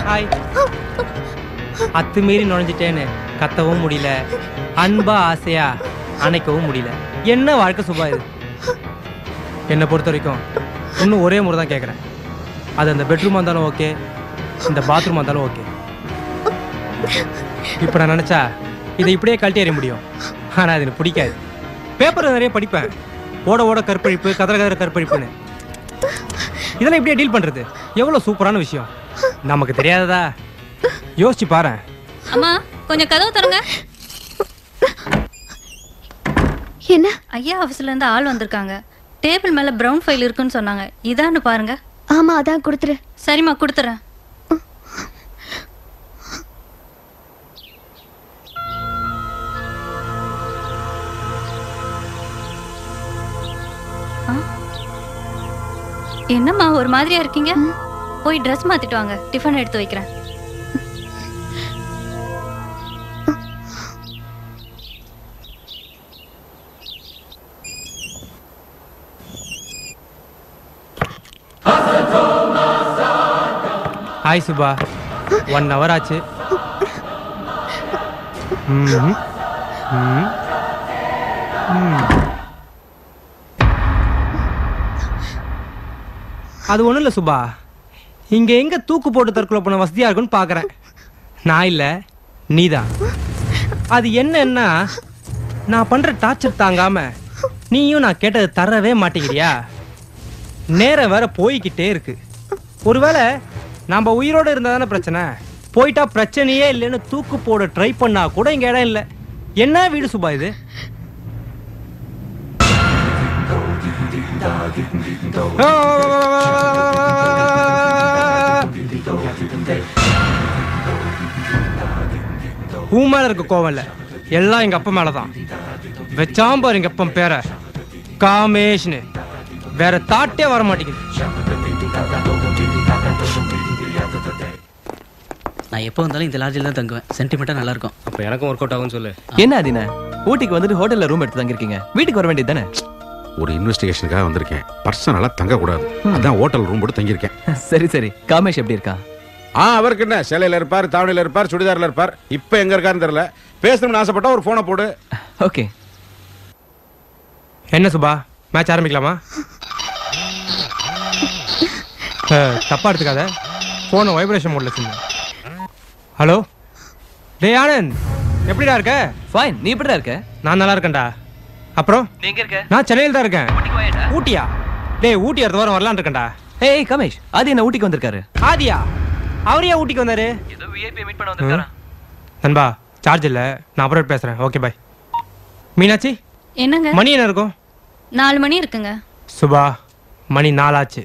Hi அத்துமீறி நுழைஞ்சிட்டேன்னு கத்தவும் முடியல அன்பா ஆசையா அணைக்கவும் முடியல என்ன வாழ்க்கை சுபா இது என்னை பொறுத்த வரைக்கும் இன்னும் ஒரே முறை தான் கேட்குறேன் அது அந்த பெட்ரூமாக இருந்தாலும் ஓகே இந்த பாத்ரூமாக இருந்தாலும் ஓகே இப்போ நான் நினச்சா இதை இப்படியே கழட்டி எறிய முடியும் ஆனால் அது எனக்கு பிடிக்காது பேப்பர் நிறைய படிப்பேன் ஓட ஓட கற்பழிப்பு கதற கதற கற்பழிப்புன்னு இதெல்லாம் இப்படியே டீல் பண்ணுறது எவ்வளோ சூப்பரான விஷயம் நமக்கு தெரியாததா யோசிச்சு பாரேன் அம்மா கொஞ்சம் கதவு தரங்க என்ன ஐயா ஆஃபீஸ்ல இருந்து ஆள் வந்திருக்காங்க டேபிள் மேல பிரவுன் ஃபைல் இருக்குன்னு சொன்னாங்க இதான்னு பாருங்க ஆமா அதான் கொடுத்துரு சரிம்மா கொடுத்துறேன் ஆ? என்னம்மா ஒரு மாதிரியா இருக்கீங்க போய் ட்ரெஸ் மாத்திட்டு வாங்க டிஃபன் எடுத்து வைக்கிறேன் ஹாய் சுபா ஒன் ஹவர் ஆச்சு ம்ஹும். ம். ம். அது ஒன்றும் இல்லை சுபா இங்கே எங்கே தூக்கு போட்டு தற்கொலை பண்ண வசதியாக இருக்குன்னு பார்க்குறேன் நான் இல்லை நீதான் அது என்னன்னா நான் பண்ணுற டார்ச்சர் தாங்காம நீயும் நான் கேட்டது தரவே மாட்டேங்கிறியா நேரம் வேற போய்கிட்டே இருக்கு ஒருவேளை நம்ம உயிரோட இருந்தா தானே பிரச்சனை போயிட்டா பிரச்சனையே இல்லைன்னு தூக்கு போட ட்ரை பண்ணா கூட இங்க இடம் இல்லை என்ன வீடு சுபா இது உன் மேல இருக்க கோவம் இல்ல எல்லாம் எங்க அப்பா மேலதான் வச்சாம் பாரு எங்க அப்பன் பேர காமேஷ்னு வேற தாட்டே வர மாட்டேங்குது நான் எப்போ வந்தாலும் இந்த லாட்ஜில் தான் தங்குவேன் சென்டிமெண்ட்டாக நல்லா இருக்கும் அப்ப எனக்கும் ஒர்க் அவுட் ஆகும்னு சொல்லு என்ன அதின ஊட்டிக்கு வந்துட்டு ஹோட்டல்ல ரூம் எடுத்து தங்கிருக்கீங்க வீட்டுக்கு வர வேண்டியது தானே ஒரு இன்வெஸ்டிகேஷனுக்காக வந்திருக்கேன் பர்சனலா தங்க கூடாது அதான் ஹோட்டல் ரூம் போட்டு தங்கியிருக்கேன் சரி சரி காமேஷ் எப்படி இருக்கா ஆ அவருக்கு என்ன சேலையில இருப்பார் தாவணியில இருப்பார் சுடிதார்ல இருப்பார் இப்போ எங்க இருக்காருன்னு தெரியல பேசணும்னு ஆசைப்பட்டா ஒரு போனை போடு ஓகே என்ன சுபா மேட்ச் ஆரம்பிக்கலாமா அஹ், தப்பா எடுத்துக்காத போனை வைப்ரேஷன் மோட்ல வச்சிருந்தேன் ஹலோ டேய் ஆனந்த் எப்படிடா இருக்க ஃபைன் நீ எப்படிடா இருக்க நான் நல்லா இருக்கேன்டா அப்புறம் நீ எங்க இருக்க நான் சென்னையில் தான் இருக்கேன் ஊட்டியா டேய் ஊட்டி அடுத்த வாரம் வரலான்னு இருக்கேன்டா ஏய் கமேஷ் ஆதி என்ன ஊட்டிக்கு வந்திருக்காரு ஆதியா அவர் ஏன் ஊட்டிக்கு வந்தாரு ஏதோ விஐபி மீட் பண்ண வந்திருக்காரா நண்பா சார்ஜ் இல்லை நான் அப்புறம் பேசுகிறேன் ஓகே பாய் மீனாட்சி என்னங்க மணி என்ன இருக்கும் நாலு மணி இருக்குங்க சுபா மணி நாலாச்சு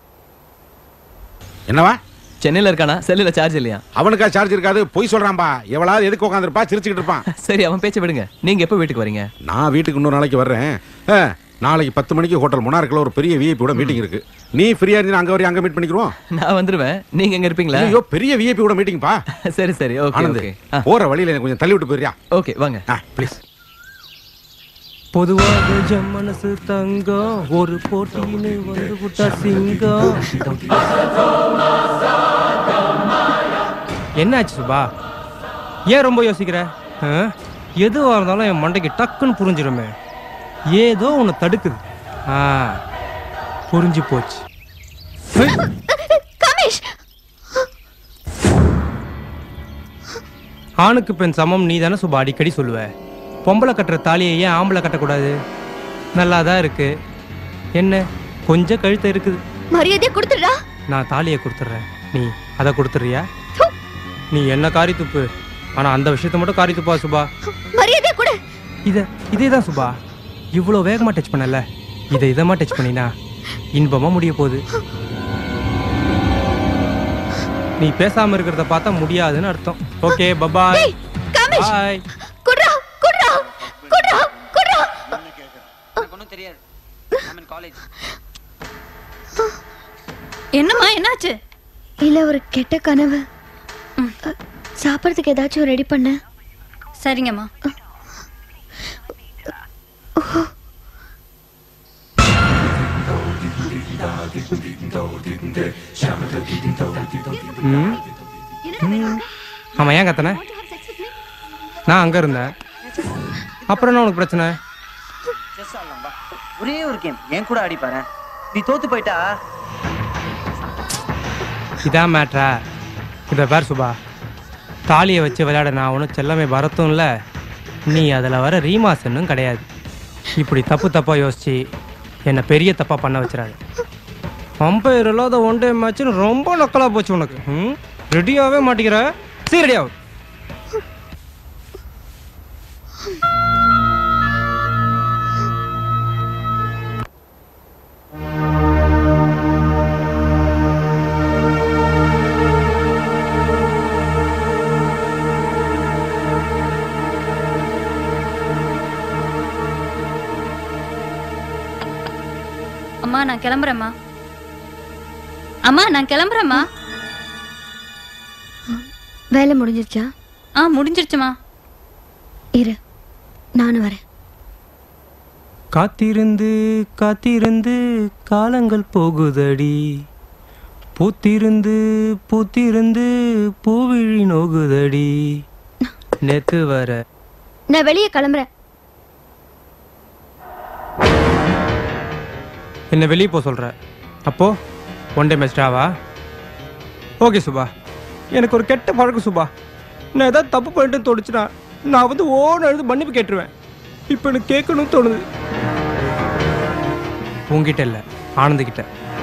என்னவா சென்னையில இருக்கானா செல்லுல சார்ஜ் இல்லையா அவனுக்கா சார்ஜ் இருக்காது பொய் சொல்றான்பா எவளாவது எதுக்கு உட்காந்துருப்பா சிரிச்சுக்கிட்டு இருப்பான் சரி அவன் பேச்ச விடுங்க நீங்க எப்போ வீட்டுக்கு வரீங்க நான் வீட்டுக்கு இன்னொரு நாளைக்கு வர்றேன் ஆ, நாளைக்கு பத்து மணிக்கு ஹோட்டல் மொனார்க்கில் ஒரு பெரிய விஐபியோட மீட்டிங் இருக்கு நீ ஃப்ரீயா இருந்தா அங்க வரையும் அங்க மீட் பண்ணிக்கிறோம் நான் வந்துருவேன் நீங்க எங்க இருப்பீங்களா ஐயோ பெரிய விஐபியோட மீட்டிங்ப்பா சரி சரி ஓகே ஆனந்த் ஓகே போற வழியில எனக்கு கொஞ்சம் தள்ளி விட்டு போயிரியா ஓகே வாங்க ஆ ப்ளீஸ் பொதுவாக ஜம் மனசு தங்கம் ஒரு போட்டின்னு வந்து விட்டா சிங்கம் என்னாச்சு சுபா ஏன் ரொம்ப யோசிக்கிற ஆ? எதுவாக இருந்தாலும் என் மண்டைக்கு டக்குன்னு புரிஞ்சிருமே ஏதோ ஒன்று தடுக்குது ஆ புரிஞ்சு போச்சு ஹை! கமேஷ் ஆணுக்கு பெண் சமம் நீ தானே சுபா அடிக்கடி சொல்லுவ பொம்பளை கட்டுற தாலியை ஏன் ஆம்பளை கட்டக்கூடாது நல்லா தான் இருக்கு என்ன கொஞ்சம் கழுத்து இருக்குது மரியாதையா கொடுத்துடுறா நான் தாலியை கொடுத்துட்றேன் நீ அதை கொடுத்துறியா நீ என்ன காரி துப்பு ஆனா அந்த விஷயத்த மட்டும் காரி துப்பா சுபா மரியாதையா கொடு இத இதே தான் சுபா இவ்வளோ வேகமா டச் பண்ணல இதை இதமா டச் பண்ணினா இன்பமா முடிய போகுது நீ பேசாம இருக்கிறத பார்த்தா முடியாதுன்னு அர்த்தம் ஓகே பபாய் ஏய், கமேஷ் பாய் குடுறா குடுறா குடுறா குடுறா ஒன்றும் தெரியாது காலேஜ் என்னம்மா என்னாச்சு இல்ல ஒரு கெட்ட கனவு அ, சாப்பிடறதுக்கு ஏதாச்சும் ரெடி பண்ண சரிங்கம்மா ம் ம். ஆமா ஏன் கத்தன நான் அங்க இருந்தேன் அப்புறம் என்ன உனக்கு பிரச்சனை செஸ் ஆடலாம் வா ஒரே ஒரு கேம் என் கூட ஆடி பாரு நீ தோத்து போயிட்டா இதான் மேட்ரா இதை பேர் சுபா தாலியை வச்சு விளையாட நான் ஒன்றும் செல்லமே பரத்தும் இல்லை நீ அதில் வர ரீமாசன்னும் கிடையாது இப்படி தப்பு தப்பாக யோசிச்சு என்னை பெரிய தப்பாக பண்ண வச்சிடாது அம்பையர் இல்லாத ஒன் டே மேட்ச்னு ரொம்ப நக்கலாக போச்சு உனக்கு ம் ரெடியாகவே மாட்டேங்கிற சரி ரெடியாகும் அம்மா நான் கிளம்புறேம்மா அம்மா நான் கிளம்புறேம்மா வேலை முடிஞ்சிருச்சா ஆ முடிஞ்சிருச்சுமா இரு நானும் வரேன் காத்திருந்து காத்திருந்து காலங்கள் போகுதடி பூத்திருந்து பூத்திருந்து பூவிழி நோகுதடி நேத்து வர நான் வெளியே கிளம்புறேன் என்ன வெளியே போக சொல்ற அப்போ ஒன் டே மேட்ச்டாவா ஓகே சுபா எனக்கு ஒரு கெட்ட பழக்கம் சுபா நான் ஏதாவது தப்பு பண்ணிட்டு தோணுச்சுன்னா நான் வந்து ஓன எழுது மன்னிப்பு கேட்டுருவேன் இப்போ எனக்கு கேட்கணும்னு தோணுது உங்ககிட்ட இல்லை ஆனந்துக்கிட்ட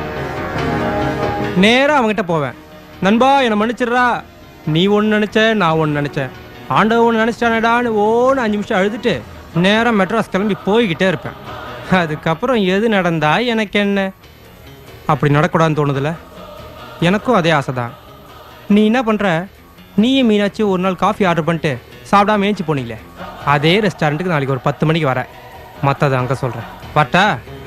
நேராக அவங்ககிட்ட போவேன் நண்பா என்னை மன்னிச்சிடுறா நீ ஒன்று நினச்ச நான் ஒன்று நினச்சேன் ஆண்டவன் ஒன்று நினச்சிட்டானடான்னு ஓன்னு அஞ்சு நிமிஷம் அழுதுட்டு நேராக மெட்ராஸ் கிளம்பி போய்கிட்டே இருப்பேன் அதுக்கப்புறம் எது நடந்தா எனக்கு என்ன அப்படி நடக்கூடாதுன்னு தோணுதுல எனக்கும் அதே ஆசை தான் நீ என்ன பண்ணுற நீயும் மீனாட்சி ஒரு நாள் காஃபி ஆர்டர் பண்ணிட்டு சாப்பிடாம ஏஞ்சி போனீங்களே அதே ரெஸ்டாரண்ட்டுக்கு நாளைக்கு ஒரு பத்து மணிக்கு வரேன் மற்றதை அங்கே சொல்கிறேன் வரட்டா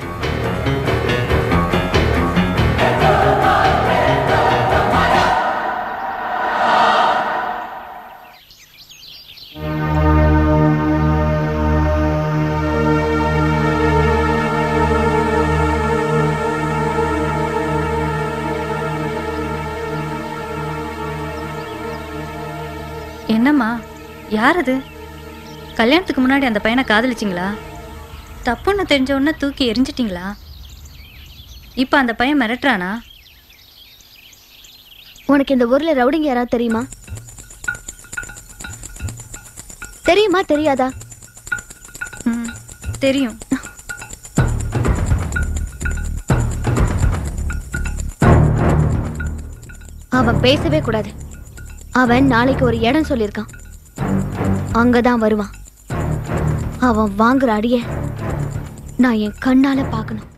என்னம்மா யார் அது கல்யாணத்துக்கு முன்னாடி அந்த பையனை காதலிச்சிங்களா தப்புன்னு தெரிஞ்ச உடனே தூக்கி எரிஞ்சிட்டிங்களா இப்போ அந்த பையன் மிரட்டுறானா உனக்கு இந்த ஊர்ல ரவுடிங்க யாராவது தெரியுமா தெரியுமா தெரியாதா ம் தெரியும் அவன் பேசவே கூடாது அவன் நாளைக்கு ஒரு இடம் சொல்லியிருக்கான் அங்கதான் வருவான் அவன் வாங்குற அடிய நான் என் கண்ணால பார்க்கணும்